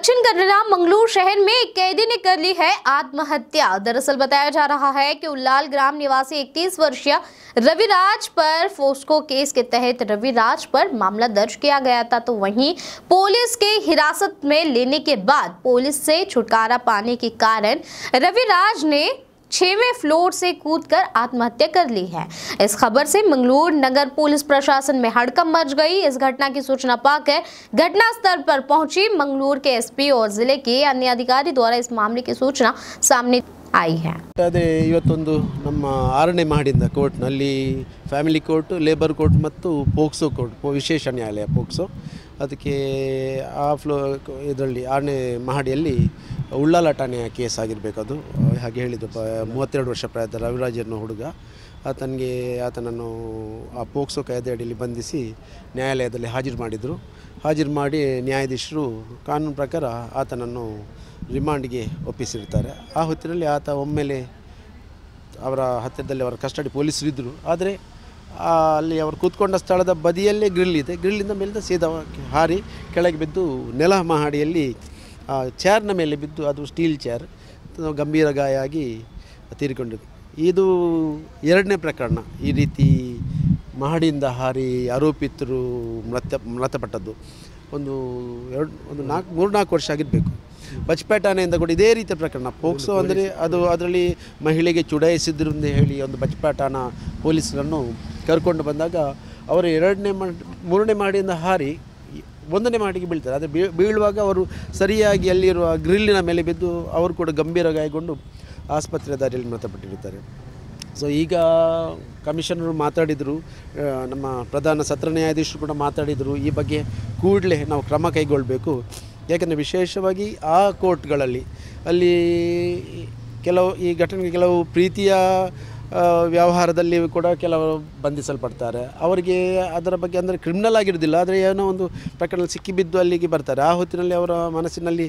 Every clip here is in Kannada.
दक्षिण कन्नड़ा मंगलूर शहर में एक कैदी ने कर ली है आत्महत्या दरअसल बताया जा रहा है कि उल्लाल ग्राम निवासी 31 वर्षीय रविराज पर फोस्को केस के तहत रविराज पर मामला दर्ज किया गया था तो वहीं पुलिस के हिरासत में लेने के बाद पुलिस से छुटकारा पाने के कारण रविराज ने छवें फ्लोर से कूदकर आत्महत्या कर ली है इस खबर से मंगलूर नगर पुलिस प्रशासन में हड़कम मच गई इस घटना की सूचना पाकर घटना स्थल पर पहुंची मंगलूर के एसपी और जिले के अन्य अधिकारी द्वारा इस मामले की सूचना सामने आई है ಅದೇ ಇವತ್ತೊಂದು ನಮ್ಮ ಆರನೇ ಮಹಡಿಯಿಂದ ಕೋರ್ಟ್ನಲ್ಲಿ ಫ್ಯಾಮಿಲಿ ಕೋರ್ಟ್ ಲೇಬರ್ ಕೋರ್ಟ್ ಮತ್ತು ಪೋಕ್ಸೋ ಕೋರ್ಟ್ ಪೋ ವಿಶೇಷ ನ್ಯಾಯಾಲಯ ಪೋಕ್ಸೋ ಅದಕ್ಕೆ ಆ ಫ್ಲೋ ಇದರಲ್ಲಿ ಆರನೇ ಮಹಡಿಯಲ್ಲಿ ಉಳ್ಳಾಲ ಠಾಣೆಯ ಕೇಸ್ ಆಗಿರಬೇಕು ಅದು ಹಾಗೆ ಹೇಳಿದ್ದು ಪ ಮೂವತ್ತೆರಡು ವರ್ಷ ಪ್ರಾಯದ ರವಿರಾಜ್ ಅನ್ನೋ ಹುಡುಗ ಆತನಿಗೆ ಆತನನ್ನು ಆ ಪೋಕ್ಸೋ ಕಾಯ್ದೆ ಅಡಿಯಲ್ಲಿ ಬಂಧಿಸಿ ನ್ಯಾಯಾಲಯದಲ್ಲಿ ಹಾಜರು ಮಾಡಿದರು ಹಾಜರು ಮಾಡಿ ನ್ಯಾಯಾಧೀಶರು ಕಾನೂನು ಪ್ರಕಾರ ಆತನನ್ನು ರಿಮಾಂಡ್ಗೆ ಒಪ್ಪಿಸಿರ್ತಾರೆ ಆ ಹೊತ್ತಿನಲ್ಲಿ ಆತ ಒಮ್ಮೆಲೆ ಅವರ ಹತ್ತಿರದಲ್ಲಿ ಅವರ ಕಸ್ಟಡಿ ಪೊಲೀಸರು ಇದ್ದರು ಆದರೆ ಆ ಅಲ್ಲಿ ಅವರು ಕೂತ್ಕೊಂಡ ಸ್ಥಳದ ಬದಿಯಲ್ಲೇ ಗ್ರಿಲ್ ಇದೆ ಗ್ರಿಲ್ಲಿಂದ ಮೇಲಿಂದ ಸೀದಾ ಹಾರಿ ಕೆಳಗೆ ಬಿದ್ದು ನೆಲ ಮಹಡಿಯಲ್ಲಿ ಆ ಚೇರ್ನ ಮೇಲೆ ಬಿದ್ದು ಅದು ಸ್ಟೀಲ್ ಚೇರ್ ಗಂಭೀರ ಗಾಯ ಆಗಿ ತೀರಿಕೊಂಡಿದ್ದು ಇದು ಎರಡನೇ ಪ್ರಕರಣ ಈ ರೀತಿ ಮಹಡಿಯಿಂದ ಹಾರಿ ಆರೋಪಿತರು ಮೃತ ಮೃತಪಟ್ಟದ್ದು ಒಂದು ಎರಡು ಒಂದು ನಾಲ್ಕು ಮೂರು ನಾಲ್ಕು ವರ್ಷ ಆಗಿರಬೇಕು ಬಚ್ಪೇಟಾನೆಯಿಂದ ಕೂಡ ಇದೇ ರೀತಿಯ ಪ್ರಕರಣ ಪೋಕ್ಸೋ ಅಂದರೆ ಅದು ಅದರಲ್ಲಿ ಮಹಿಳೆಗೆ ಚುಡಾಯಿಸಿದ್ರು ಅಂತ ಹೇಳಿ ಒಂದು ಬಚ್ಪೇಟಾನ ಪೊಲೀಸರನ್ನು ಕರ್ಕೊಂಡು ಬಂದಾಗ ಅವರು ಎರಡನೇ ಮಾಡಿ ಮೂರನೇ ಮಾಡಿಯಿಂದ ಹಾರಿ ಒಂದನೇ ಮಾಡಿಗೆ ಬೀಳ್ತಾರೆ ಆದರೆ ಬೀ ಬೀಳುವಾಗ ಅವರು ಸರಿಯಾಗಿ ಅಲ್ಲಿರುವ ಗ್ರಿಲ್ಲಿನ ಮೇಲೆ ಬಿದ್ದು ಅವರು ಕೂಡ ಗಂಭೀರ ಗಾಯಗೊಂಡು ಆಸ್ಪತ್ರೆ ದಾರಿಯಲ್ಲಿ ಮೃತಪಟ್ಟಿರುತ್ತಾರೆ ಸೊ ಈಗ ಕಮಿಷನರು ಮಾತಾಡಿದರು ಆ, ನಮ್ಮ ಪ್ರಧಾನ ಸತ್ರ ನ್ಯಾಯಾಧೀಶರು ಕೂಡ ಮಾತಾಡಿದರು ಈ ಬಗ್ಗೆ ಕೂಡಲೇ ನಾವು ಕ್ರಮ ಕೈಗೊಳ್ಳಬೇಕು ಯಾಕೆಂದರೆ ವಿಶೇಷವಾಗಿ ಆ ಕೋರ್ಟ್ಗಳಲ್ಲಿ ಅಲ್ಲಿ ಕೆಲವು ಈ ಘಟನೆಗೆ ಕೆಲವು ಪ್ರೀತಿಯ ಆ, ವ್ಯವಹಾರದಲ್ಲಿ ಕೂಡ ಕೆಲವರು ಬಂಧಿಸಲ್ಪಡ್ತಾರೆ ಅವರಿಗೆ ಅದರ ಬಗ್ಗೆ ಅಂದರೆ ಕ್ರಿಮಿನಲ್ ಆಗಿರೋದಿಲ್ಲ ಆದರೆ ಏನೋ ಒಂದು ಪ್ರಕರಣ ಸಿಕ್ಕಿಬಿದ್ದು ಅಲ್ಲಿಗೆ ಬರ್ತಾರೆ ಆ ಹೊತ್ತಿನಲ್ಲಿ ಅವರ ಮನಸ್ಸಿನಲ್ಲಿ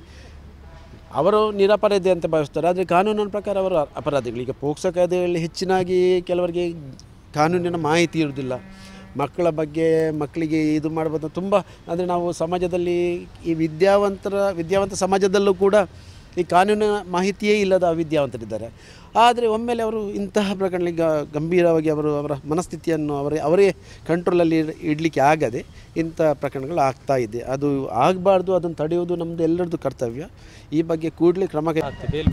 ಅವರು ನಿರಪರಾಧಿ ಅಂತ ಭಾವಿಸ್ತಾರೆ ಆದರೆ ಕಾನೂನಿನ ಪ್ರಕಾರ ಅವರು ಅಪರಾಧಿಗಳು ಈಗ ಪೋಕ್ಸೋ ಕಾಯ್ದೆಯಲ್ಲಿ ಹೆಚ್ಚಿನಾಗಿ ಕೆಲವರಿಗೆ ಕಾನೂನಿನ ಮಾಹಿತಿ ಇರುವುದಿಲ್ಲ ಮಕ್ಕಳ ಬಗ್ಗೆ ಮಕ್ಕಳಿಗೆ ಇದು ಮಾಡ್ಬೋದು ತುಂಬ ಅಂದರೆ ನಾವು ಸಮಾಜದಲ್ಲಿ ಈ ವಿದ್ಯಾವಂತರ ವಿದ್ಯಾವಂತ ಸಮಾಜದಲ್ಲೂ ಕೂಡ ಈ ಕಾನೂನಿನ ಮಾಹಿತಿಯೇ ಇಲ್ಲದ ಅವಿದ್ಯಾವಂತರಿದ್ದಾರೆ ಆದರೆ ಒಮ್ಮೆಲೆ ಅವರು ಇಂತಹ ಪ್ರಕರಣಗಳಿಗೆ ಗಂಭೀರವಾಗಿ ಅವರು ಅವರ ಮನಸ್ಥಿತಿಯನ್ನು ಅವರೇ ಅವರೇ ಕಂಟ್ರೋಲಲ್ಲಿ ಇಡಲಿಕ್ಕೆ ಆಗದೆ ಇಂಥ ಪ್ರಕರಣಗಳು ಆಗ್ತಾ ಇದೆ ಅದು ಆಗಬಾರ್ದು ಅದನ್ನು ತಡೆಯುವುದು ನಮ್ಮದು ಎಲ್ಲರದ್ದು ಕರ್ತವ್ಯ ಈ ಬಗ್ಗೆ ಕೂಡಲೇ ಕ್ರಮ ಕೈ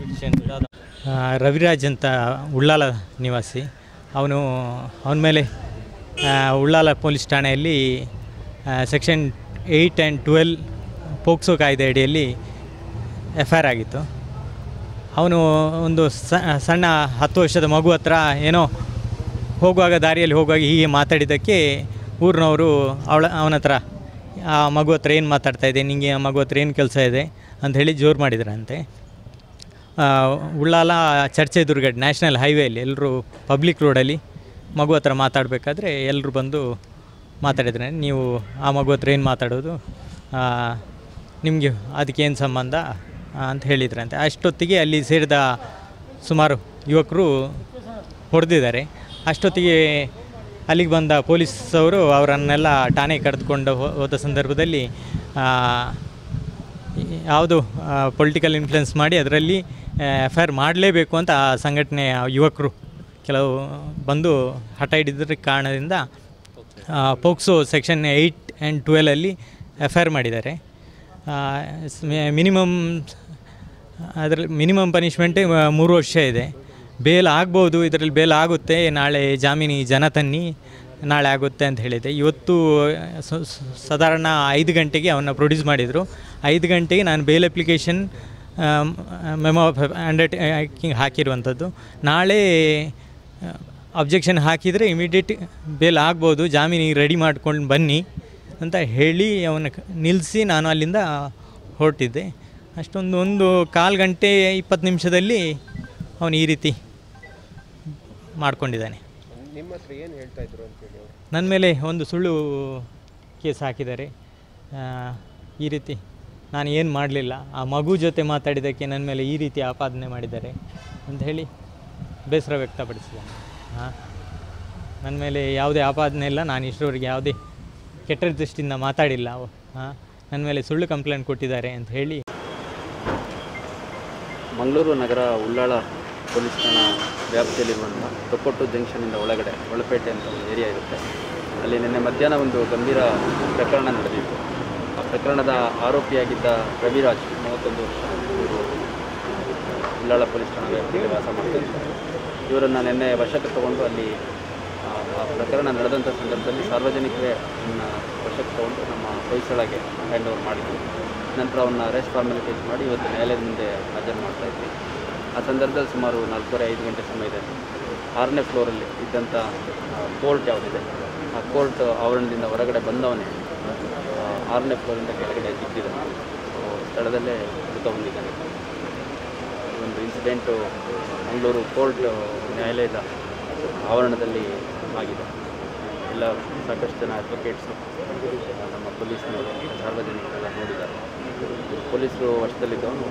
ಆ, ರವಿರಾಜ್ ಅಂತ ಉಳ್ಳಾಲ ನಿವಾಸಿ ಅವನು ಅವನ ಮೇಲೆ ಆ, ಉಳ್ಳಾಲ ಪೊಲೀಸ್ ಠಾಣೆಯಲ್ಲಿ section eight and twelve POCSO ಕಾಯ್ದೆ ಅಡಿಯಲ್ಲಿ ಎಫ್ ಐ ಆರ್ ಆಗಿತ್ತು ಅವನು ಒಂದು ಸ- ಸಣ್ಣ ಹತ್ತು ವರ್ಷದ ಮಗು ಹತ್ರ ಏನೋ ಹೋಗುವಾಗ ದಾರಿಯಲ್ಲಿ ಹೋಗುವಾಗ ಹೀಗೆ ಮಾತಾಡಿದ್ದಕ್ಕೆ ಊರಿನವರು ಅವಳ ಅವನ ಹತ್ರ ಆ ಮಗು ಹತ್ರ ಏನು ಮಾತಾಡ್ತಾ ಇದೆ ನಿಂಗೆ ಆ ಮಗು ಹತ್ರ ಏನು ಕೆಲಸ ಇದೆ ಅಂತ ಹೇಳಿ ಜೋರು ಮಾಡಿದ್ರಂತೆ ಆ, ಉಳ್ಳಾಲ ಚರ್ಚೆ ದುರ್ಗಡ್ ನ್ಯಾಷನಲ್ ಹೈವೇಲಿ ಎಲ್ಲರೂ ಪಬ್ಲಿಕ್ ರೋಡಲ್ಲಿ ಮಗು ಹತ್ರ ಮಾತಾಡಬೇಕಾದ್ರೆ ಎಲ್ಲರೂ ಬಂದು ಮಾತಾಡಿದ್ರೆ ನೀವು ಆ ಮಗು ಹತ್ರ ಏನು ಮಾತಾಡೋದು ಆ, ನಿಮಗೆ ಅದಕ್ಕೆ ಏನು ಸಂಬಂಧ ಆ, ಅಂತ ಹೇಳಿದ್ರಂತೆ ಅಷ್ಟೊತ್ತಿಗೆ ಅಲ್ಲಿ ಸೇರಿದ ಸುಮಾರು ಯುವಕರು ಹೊಡೆದಿದ್ದಾರೆ ಅಷ್ಟೊತ್ತಿಗೆ ಅಲ್ಲಿಗೆ ಬಂದ ಪೊಲೀಸವರು ಅವರನ್ನೆಲ್ಲ ಠಾಣೆಗೆ ಕರೆದುಕೊಂಡು ಹೋ- ಹೋದ ಸಂದರ್ಭದಲ್ಲಿ ಆ, ಯಾವುದು ಪೊಲಿಟಿಕಲ್ ಇನ್ಫ್ಲುಯೆನ್ಸ್ ಮಾಡಿ ಅದರಲ್ಲಿ ಎಫ್ ಐ ಆರ್ ಮಾಡಲೇಬೇಕು ಅಂತ ಆ ಸಂಘಟನೆಯ ಯುವಕರು ಕೆಲವು ಬಂದು ಹಠ ಹಿಡಿದ್ರ ಕಾರಣದಿಂದ ಆ, ಪೋಕ್ಸೋ ಸೆಕ್ಷನ್ ಏಯ್ಟ್ ಆ್ಯಂಡ್ ಟ್ವೆಲಲ್ಲಿ ಎಫ್ ಐ ಆರ್ ಮಾಡಿದ್ದಾರೆ ಮಿನಿಮಮ್ ಅದರಲ್ಲಿ ಮಿನಿಮಮ್ ಪನಿಷ್ಮೆಂಟ್ ಮೂರು ವರ್ಷ ಇದೆ ಬೇಲ್ ಆಗ್ಬೋದು ಇದರಲ್ಲಿ ಬೇಲ್ ಆಗುತ್ತೆ ನಾಳೆ ಜಾಮೀನಿ ಜನ ತನ್ನಿ ನಾಳೆ ಆಗುತ್ತೆ ಅಂತ ಹೇಳಿದೆ ಇವತ್ತು ಸ- ಸ- ಸಾಧಾರಣ ಐದು ಗಂಟೆಗೆ ಅವನ್ನ ಪ್ರೊಡ್ಯೂಸ್ ಮಾಡಿದರು ಐದು ಗಂಟೆಗೆ ನಾನು ಬೇಲ್ ಅಪ್ಲಿಕೇಶನ್ ಮೆಮೋ ಅಂಡರ್ಟೇಕಿಂಗ್ ಹಾಕಿರುವಂಥದ್ದು ನಾಳೆ ಅಬ್ಜೆಕ್ಷನ್ ಹಾಕಿದರೆ ಇಮಿಡಿಯೇಟ್ ಬೇಲ್ ಆಗ್ಬೋದು ಜಾಮೀನಿಗೆ ರೆಡಿ ಮಾಡ್ಕೊಂಡು ಬನ್ನಿ ಅಂತ ಹೇಳಿ ಅವನ ನಿಲ್ಲಿಸಿ ನಾನು ಅಲ್ಲಿಂದ ಹೊರಟಿದ್ದೆ ಅಷ್ಟೊಂದು ಒಂದು ಕಾಲು ಗಂಟೆ ಇಪ್ಪತ್ತು ನಿಮಿಷದಲ್ಲಿ ಅವನು ಈ ರೀತಿ ಮಾಡ್ಕೊಂಡಿದ್ದಾನೆ ನನ್ನ ಮೇಲೆ ಒಂದು ಸುಳ್ಳು ಕೇಸ್ ಹಾಕಿದ್ದಾರೆ ಆ, ಈ ರೀತಿ ನಾನು ಏನು ಮಾಡಲಿಲ್ಲ ಆ ಮಗು ಜೊತೆ ಮಾತಾಡಿದ್ದಕ್ಕೆ ನನ್ನ ಮೇಲೆ ಈ ರೀತಿ ಆಪಾದನೆ ಮಾಡಿದ್ದಾರೆ ಅಂತ ಹೇಳಿ ಬೇಸರ ವ್ಯಕ್ತಪಡಿಸಿದ್ದಾನೆ ಹಾಂ ನನ್ನ ಮೇಲೆ ಯಾವುದೇ ಆಪಾದನೆ ಇಲ್ಲ ನಾನು ಇಷ್ಟರವರೆಗೆ ಯಾವುದೇ ಕೆಟ್ಟ ದೃಷ್ಟಿಯಿಂದ ಮಾತಾಡಿಲ್ಲ ಹಾಂ ನನ್ನ ಮೇಲೆ ಸುಳ್ಳು ಕಂಪ್ಲೇಂಟ್ ಕೊಟ್ಟಿದ್ದಾರೆ ಅಂತ ಹೇಳಿ ಮಂಗಳೂರು ನಗರ ಉಳ್ಳಾಳ ಪೊಲೀಸ್ ಠಾಣಾ ವ್ಯಾಪ್ತಿಯಲ್ಲಿರುವಂಥ ತೊಕ್ಕೊಟ್ಟು ಜಂಕ್ಷನಿಂದ ಒಳಗಡೆ ಒಳಪೇಟೆ ಅಂತ ಒಂದು ಏರಿಯಾ ಇರುತ್ತೆ ಅಲ್ಲಿ ನಿನ್ನೆ ಮಧ್ಯಾಹ್ನ ಒಂದು ಗಂಭೀರ ಪ್ರಕರಣ ನಡೆದಿತ್ತು ಆ ಪ್ರಕರಣದ ಆರೋಪಿಯಾಗಿದ್ದ ರವಿರಾಜ್ ಮೂವತ್ತೊಂದು ವರ್ಷ ಇವರು ಉಳ್ಳಾಳ ಪೊಲೀಸ್ ಠಾಣಾ ವ್ಯಾಪ್ತಿಯಲ್ಲಿ ವಾಸ ಮಾಡ್ತಿದ್ದಾರೆ ಇವರನ್ನು ನಿನ್ನೆ ವಶಕ್ಕೆ ತಗೊಂಡು ಅಲ್ಲಿ ಆ, ಆ ಪ್ರಕರಣ ನಡೆದಂಥ ಸಂದರ್ಭದಲ್ಲಿ ಸಾರ್ವಜನಿಕರೇ ಅವನ್ನ ವಶಕ್ಕೆ ತಗೊಂಡು ನಮ್ಮ ಹೊಯ್ಸಳಗೆ ಹ್ಯಾಂಡ್ ಓವರ್ ಮಾಡಿದ್ವಿ ನಂತರ ಅವನ್ನ ಅರೆಸ್ಟ್ ಫಾರ್ಮಾಲಿಟೀಸ್ ಮಾಡಿ ಇವತ್ತು ನ್ಯಾಯಾಲಯದ ಮುಂದೆ ಹಾಜರು ಮಾಡ್ತಾ ಇದ್ವಿ ಆ ಸಂದರ್ಭದಲ್ಲಿ ಸುಮಾರು ನಾಲ್ಕೂವರೆ ಐದು ಗಂಟೆ ಸಮಯದಲ್ಲಿ ಆರನೇ ಫ್ಲೋರಲ್ಲಿ ಇದ್ದಂಥ ಕೋರ್ಟ್ ಯಾವುದಿದೆ ಆ ಕೋರ್ಟ್ ಆವರಣದಿಂದ ಹೊರಗಡೆ ಬಂದವನೇ ಆ, ಆರನೇ ಫ್ಲೋರಿಂದ ಕೆಳಗಡೆ ಬಿದ್ದಿದ್ದಾನೆ ಸೊ, ಸ್ಥಳದಲ್ಲೇ ಮೃತ ಹೊಂದಿದ್ದಾನೆ ಒಂದು ಇನ್ಸಿಡೆಂಟು ಮಂಗಳೂರು ಕೋರ್ಟ್ ನ್ಯಾಯಾಲಯದ ಆವರಣದಲ್ಲಿ ಆಗಿದೆ ಎಲ್ಲ ಸಾಕಷ್ಟು ಜನ ಅಡ್ವೊಕೇಟ್ಸು ನಮ್ಮ ಪೊಲೀಸ್ನವರು ಸಾರ್ವಜನಿಕರೆಲ್ಲ ನೋಡಿದ್ದಾರೆ ಪೊಲೀಸರು ವಶದಲ್ಲಿದ್ದವನು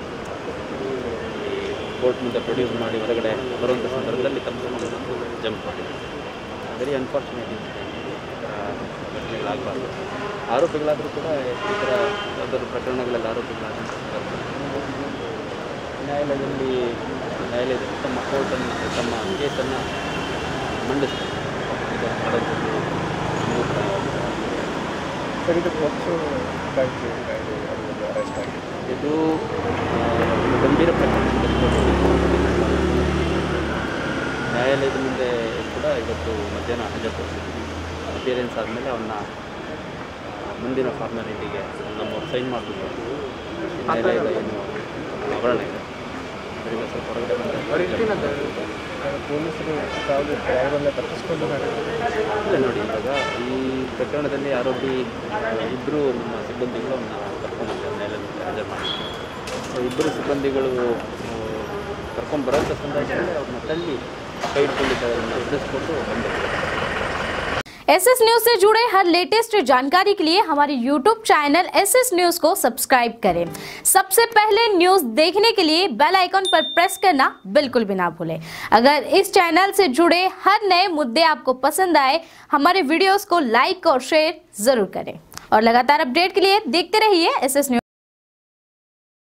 ಕೋರ್ಟ್ ಮುಂದೆ ಪ್ರೊಡ್ಯೂಸ್ ಮಾಡಿ ಹೊರಗಡೆ ಬರುವಂಥ ಸಂದರ್ಭದಲ್ಲಿ ತಪ್ಪಿಸ್ಕೊಂಡು ಜಂಪ್ ಮಾಡಿದೆ ವೆರಿ ಅನ್ಫಾರ್ಚುನೇಟ್ ಇನ್ಸಿಡೆಂಟ್ ಈ ಥರ ಘಟನೆಗಳಾಗಬಾರ್ದು ಆರೋಪಿಗಳಾದರೂ ಕೂಡ ಈ ಥರ ಯಾವ್ದಾದ್ರು ಪ್ರಕರಣಗಳಲ್ಲಿ ಆರೋಪಿಗಳಾದಂಥ ಸಂದರ್ಭದಲ್ಲಿ ನ್ಯಾಯಾಲಯದಲ್ಲಿ ನ್ಯಾಯಾಲಯದಲ್ಲಿ ತಮ್ಮ ಕೋರ್ಟನ್ನು ತಮ್ಮ ಕೇಸನ್ನು ಮಂಡಿಸ್ತಾರೆ ಇದು ಮಾಡೋದ್ರಲ್ಲಿ ಮೂರ್ತ ಸರ್ ಇದು ಪೋಕ್ಸೋ ಕಾಯ್ದೆ ಕಾಯ್ದೆ ಅದು ಅರೆಸ್ಟ್ ಆಗಿದೆ ಇದು ಆ, ಒಂದು ಗಂಭೀರ ಪ್ರಕರಣ ನ್ಯಾಯಾಲಯದ ಮುಂದೆ ಕೂಡ ಇವತ್ತು ಮಧ್ಯಾಹ್ನ ಹಾಜರುಪಡಿಸಿದ್ವಿ ಅಪಿಯರೆನ್ಸ್ ಆದಮೇಲೆ ಅವನ್ನ ಆ, ಮುಂದಿನ ಫಾರ್ಮಾಲಿಟಿಗೆ ನಮ್ಮವ್ರು ಸೈನ್ ಮಾಡಿಬಿಟ್ಟು ನ್ಯಾಯಾಲಯದ ಏನು ಆವರಣ ಇದೆ ಅದರಿಂದ ಸ್ವಲ್ಪ ಹೊರಗಡೆ ಬಂದ ಪೊಲೀಸರು ಯಾವುದು ಡ್ರೈವರ್ನ ತಪ್ಪಿಸ್ಕೊಂಡು ಇಲ್ಲ ನೋಡಿ ಇವಾಗ ಈ ಪ್ರಕರಣದಲ್ಲಿ ಆರೋಪಿ ಇಬ್ಬರು ನಮ್ಮ ಸಿಬ್ಬಂದಿಗಳು ಅವನ್ನ ಕರ್ಕೊಂಡ್ಬಂದಿದ್ದಾರೆ ನ್ಯಾಯಾಲಯದಲ್ಲಿ ಹಾಜರು ಮಾಡಿ ಸೊ ಇಬ್ಬರು ಸಿಬ್ಬಂದಿಗಳು ಕರ್ಕೊಂಡು ಬರೋಂಥ ಸಂದರ್ಭದಲ್ಲಿ ಅವ್ರನ್ನ ತಳ್ಳಿ ಕೈ ಇಟ್ಕೊಂಡಿದ್ದಾರೆ ಅದನ್ನು ಬಿಡಿಸ್ಕೊಂಡು ಬಂದಿದ್ದಾರೆ एस एस न्यूज से जुड़े हर लेटेस्ट जानकारी के लिए हमारे YouTube channel S S news को सब्सक्राइब करें सबसे पहले न्यूज देखने के लिए बेल आइकॉन पर प्रेस करना बिल्कुल भी ना भूलें अगर इस चैनल से जुड़े हर नए मुद्दे आपको पसंद आए हमारे वीडियोस को लाइक और शेयर जरूर करें और लगातार अपडेट के लिए देखते रहिए एस एस न्यूज